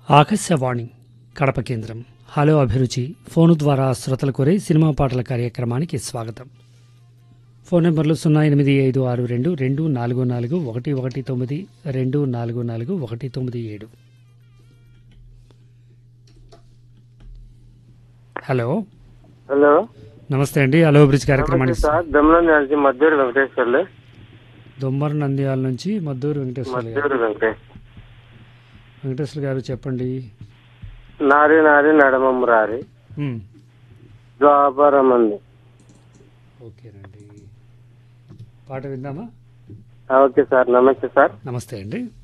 ఆకాశవాణి కడప కేంద్రం హలో అభిరుచి ఫోను ద్వారా శ్రోతల కోరే సినిమా పాటల కార్యక్రమానికి స్వాగతం ఫోన్ నెంబర్లు సున్నా ఎనిమిది ఐదు ఆరు రెండు రెండు నాలుగు నాలుగు ఒకటి ఒకటి తొమ్మిది రెండు నాలుగు నాలుగు ఒకటి తొమ్మిది ఏడు హలో హలో నమస్తే అండి హలో అభిరుచి కార్యక్రమానికి నమస్తే సార్ దమ్లం నుంచి మద్దూరు వెంకటేశ్వర్లు దొమ్మర నంద్యాల నుంచి మద్దూరు వెంకటేశ్వర గారు మద్దూరు వెంకటేష్ వెంకటేశ్వర గారు చెప్పండి నారి నారి నడమం రారి ఉమ్, ద్వాపరం అంది ఓకేనండి పాట విందామా ఓకే సార్ నమస్తే సార్ నమస్తే అండి